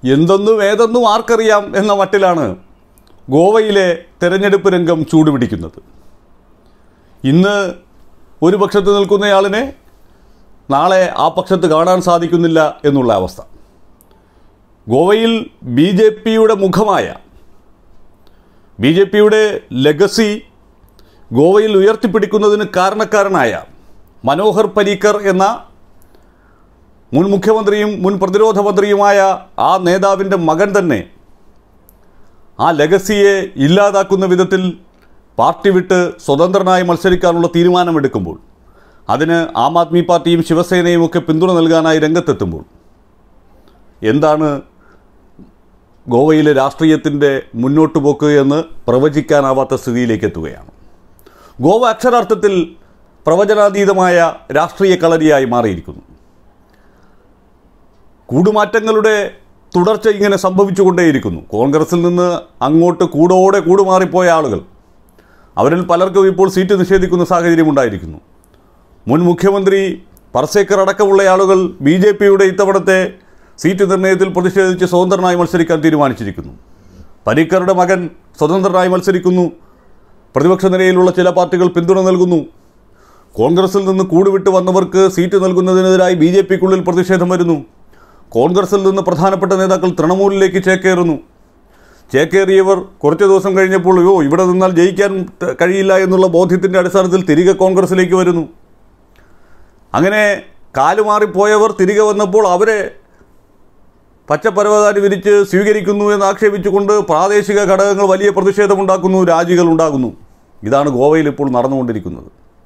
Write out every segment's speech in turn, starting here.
എന്തെന്നും ഏതെന്നും ആർക്കറിയാം എന്ന മട്ടിലാണ് ഗോവയിലെ തെരഞ്ഞെടുപ്പ് രംഗം ചൂടുപിടിക്കുന്നത് ഇന്ന് ഒരു പക്ഷത്ത് നിൽക്കുന്നയാളിനെ നാളെ ആ പക്ഷത്ത് കാണാൻ സാധിക്കുന്നില്ല എന്നുള്ള അവസ്ഥ ഗോവയിൽ ബി ജെ പിയുടെ മുഖമായ ബി ജെ പിയുടെ ലെഗസി ഗോവയിൽ ഉയർത്തിപ്പിടിക്കുന്നതിന് കാരണക്കാരനായ മനോഹർ പരീക്കർ എന്ന മുൻ മുഖ്യമന്ത്രിയും മുൻ പ്രതിരോധ മന്ത്രിയുമായ ആ നേതാവിൻ്റെ മകൻ തന്നെ ആ ലെഗസിയെ ഇല്ലാതാക്കുന്ന വിധത്തിൽ പാർട്ടി വിട്ട് സ്വതന്ത്രനായി മത്സരിക്കാനുള്ള തീരുമാനമെടുക്കുമ്പോൾ അതിന് ആം ആദ്മി പാർട്ടിയും ശിവസേനയും ഒക്കെ പിന്തുണ നൽകാനായി രംഗത്തെത്തുമ്പോൾ എന്താണ് ഗോവയിലെ രാഷ്ട്രീയത്തിൻ്റെ മുന്നോട്ട് പോക്ക് എന്ന് പ്രവചിക്കാനാവാത്ത സ്ഥിതിയിലേക്ക് എത്തുകയാണ് ഗോവ അക്ഷരാർത്ഥത്തിൽ പ്രവചനാതീതമായ രാഷ്ട്രീയ കളരിയായി മാറിയിരിക്കുന്നു കൂടുമാറ്റങ്ങളുടെ തുടർച്ച ഇങ്ങനെ സംഭവിച്ചുകൊണ്ടേയിരിക്കുന്നു കോൺഗ്രസിൽ നിന്ന് അങ്ങോട്ട് കൂടോടെ കൂടുമാറിപ്പോയ ആളുകൾ അവരിൽ പലർക്കും ഇപ്പോൾ സീറ്റ് നിഷേധിക്കുന്ന സാഹചര്യം ഉണ്ടായിരിക്കുന്നു മുൻ മുഖ്യമന്ത്രി പർസേക്കർ അടക്കമുള്ള ആളുകൾ ബി ജെ പിയുടെ ഇത്തവണത്തെ സീറ്റ് നിർണയത്തിൽ പ്രതിഷേധിച്ച് സ്വതന്ത്രനായി മത്സരിക്കാൻ തീരുമാനിച്ചിരിക്കുന്നു പരീക്കറുടെ മകൻ സ്വതന്ത്രനായി മത്സരിക്കുന്നു പ്രതിപക്ഷ നിരയിലുള്ള ചില പാർട്ടികൾ പിന്തുണ നൽകുന്നു കോൺഗ്രസിൽ നിന്ന് കൂടുവിട്ട് വന്നവർക്ക് സീറ്റ് നൽകുന്നതിനെതിരായി ബി ജെ പിക്കുള്ളിൽ പ്രതിഷേധം വരുന്നു കോൺഗ്രസിൽ നിന്ന് പ്രധാനപ്പെട്ട നേതാക്കൾ തൃണമൂലിലേക്ക് ചേക്കേറുന്നു ചേക്കേറിയവർ കുറച്ച് ദിവസം കഴിഞ്ഞപ്പോൾ അയ്യോ ഇവിടെ നിന്നാൽ ജയിക്കാൻ ത- കഴിയില്ല എന്നുള്ള ബോധ്യത്തിൻ്റെ അടിസ്ഥാനത്തിൽ തിരികെ കോൺഗ്രസിലേക്ക് വരുന്നു അങ്ങനെ കാലുമാറിപ്പോയവർ തിരികെ വന്നപ്പോൾ അവരെ പച്ചപ്പരവതാനി വിരിച്ച് സ്വീകരിക്കുന്നു എന്ന് ആക്ഷേപിച്ചുകൊണ്ട് പ്രാദേശിക ഘടകങ്ങൾ വലിയ പ്രതിഷേധമുണ്ടാക്കുന്നു രാജികൾ ഉണ്ടാകുന്നു ഇതാണ് ഗോവയിൽ ഇപ്പോൾ നടന്നുകൊണ്ടിരിക്കുന്നത്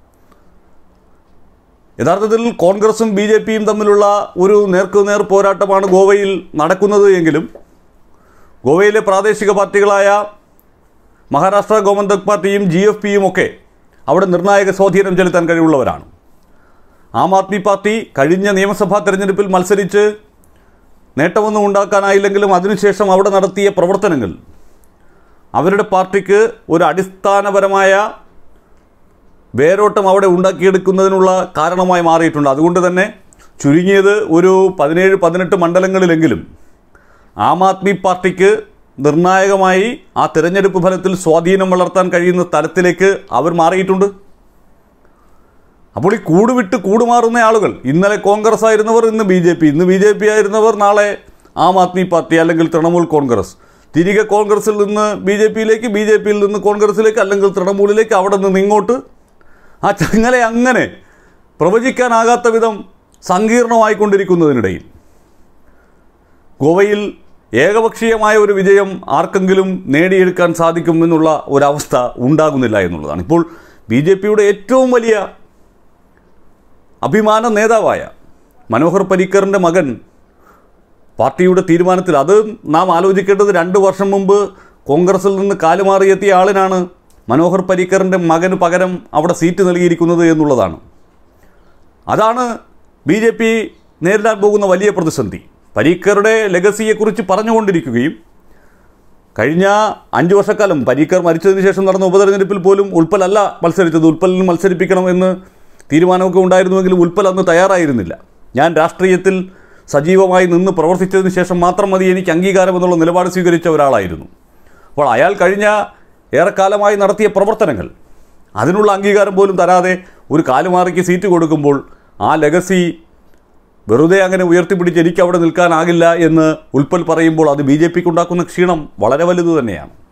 യഥാർത്ഥത്തിൽ കോൺഗ്രസും ബി ജെ പിയും തമ്മിലുള്ള ഒരു നേർക്കുനേർ പോരാട്ടമാണ് ഗോവയിൽ നടക്കുന്നത് എങ്കിലും ഗോവയിലെ പ്രാദേശിക പാർട്ടികളായ മഹാരാഷ്ട്ര ഗോമന്തക് പാർട്ടിയും ജി എഫ് പിയും ഒക്കെ അവിടെ നിർണായക സ്വാധീനം ചെലുത്താൻ കഴിവുള്ളവരാണ് ആം ആദ്മി പാർട്ടി കഴിഞ്ഞ നിയമസഭാ തെരഞ്ഞെടുപ്പിൽ മത്സരിച്ച് നേട്ടമൊന്നും ഉണ്ടാക്കാനായില്ലെങ്കിലും അതിനുശേഷം അവിടെ നടത്തിയ പ്രവർത്തനങ്ങൾ അവരുടെ പാർട്ടിക്ക് ഒരു അടിസ്ഥാനപരമായ വേരോട്ടം അവിടെ ഉണ്ടാക്കിയെടുക്കുന്നതിനുള്ള കാരണമായി മാറിയിട്ടുണ്ട് അതുകൊണ്ട് തന്നെ ചുരുങ്ങിയത് ഒരു പതിനേഴ് പതിനെട്ട് മണ്ഡലങ്ങളിലെങ്കിലും ആം ആദ്മി പാർട്ടിക്ക് നിർണായകമായി ആ തിരഞ്ഞെടുപ്പ് ഫലത്തിൽ സ്വാധീനം വളർത്താൻ കഴിയുന്ന തലത്തിലേക്ക് അവർ മാറിയിട്ടുണ്ട് അപ്പോൾ ഈ കൂട് വിട്ട് കൂടുമാറുന്ന ആളുകൾ ഇന്നലെ കോൺഗ്രസ് ആയിരുന്നവർ ഇന്ന് ബി ജെ പി ഇന്ന് ബി ജെ പി ആയിരുന്നവർ നാളെ ആം ആദ്മി പാർട്ടി അല്ലെങ്കിൽ തൃണമൂൽ കോൺഗ്രസ് തിരികെ കോൺഗ്രസിൽ നിന്ന് ബി ജെ പിയിലേക്ക് ബി ജെ പിയിൽ നിന്ന് കോൺഗ്രസിലേക്ക് അല്ലെങ്കിൽ തൃണമൂലിലേക്ക് അവിടെ നിന്ന് ഇങ്ങോട്ട് ആ ചങ്ങല അങ്ങനെ പ്രവചിക്കാനാകാത്ത വിധം സങ്കീർണമായിക്കൊണ്ടിരിക്കുന്നതിനിടയിൽ ഗോവയിൽ ഏകപക്ഷീയമായ ഒരു വിജയം ആർക്കെങ്കിലും നേടിയെടുക്കാൻ സാധിക്കുമെന്നുള്ള ഒരവസ്ഥ ഉണ്ടാകുന്നില്ല എന്നുള്ളതാണ് ഇപ്പോൾ ബി ജെ പിയുടെ ഏറ്റവും വലിയ അഭിമാന നേതാവായ മനോഹർ പരീക്കറിൻ്റെ മകൻ പാർട്ടിയുടെ തീരുമാനത്തിൽ അത് നാം ആലോചിക്കേണ്ടത് രണ്ട് വർഷം മുമ്പ് കോൺഗ്രസിൽ നിന്ന് കാലുമാറിയെത്തിയ ആളിനാണ് മനോഹർ പരീക്കറിൻ്റെ മകന് പകരം അവിടെ സീറ്റ് നൽകിയിരിക്കുന്നത് എന്നുള്ളതാണ് അതാണ് ബി ജെ പി നേരിടാൻ പോകുന്ന വലിയ പ്രതിസന്ധി പരീക്കറുടെ ലെഗസിയെക്കുറിച്ച് പറഞ്ഞുകൊണ്ടിരിക്കുകയും കഴിഞ്ഞ അഞ്ച് വർഷക്കാലം പരീക്കർ മരിച്ചതിന് ശേഷം നടന്ന ഉപതെരഞ്ഞെടുപ്പിൽ പോലും ഉൾപ്പലല്ല മത്സരിച്ചത് ഉൾപ്പലിന് മത്സരിപ്പിക്കണം എന്ന് തീരുമാനമൊക്കെ ഉണ്ടായിരുന്നുവെങ്കിലും ഉൾപ്പൽ അന്ന് തയ്യാറായിരുന്നില്ല ഞാൻ രാഷ്ട്രീയത്തിൽ സജീവമായി നിന്ന് പ്രവർത്തിച്ചതിന് ശേഷം മാത്രം മതി എനിക്ക് അംഗീകാരം എന്നുള്ള നിലപാട് സ്വീകരിച്ച ഒരാളായിരുന്നു അപ്പോൾ അയാൾ കഴിഞ്ഞ ഏറെക്കാലമായി നടത്തിയ പ്രവർത്തനങ്ങൾ അതിനുള്ള അംഗീകാരം പോലും തരാതെ ഒരു കാലുമാറിക്ക് സീറ്റ് കൊടുക്കുമ്പോൾ ആ ലെഗസി വെറുതെ അങ്ങനെ ഉയർത്തിപ്പിടിച്ച് എനിക്ക് അവിടെ നിൽക്കാനാകില്ല എന്ന് ഉൽപ്പൽ പറയുമ്പോൾ അത് ബി ജെ പിക്ക് ഉണ്ടാക്കുന്ന ക്ഷീണം വളരെ വലുത് തന്നെയാണ്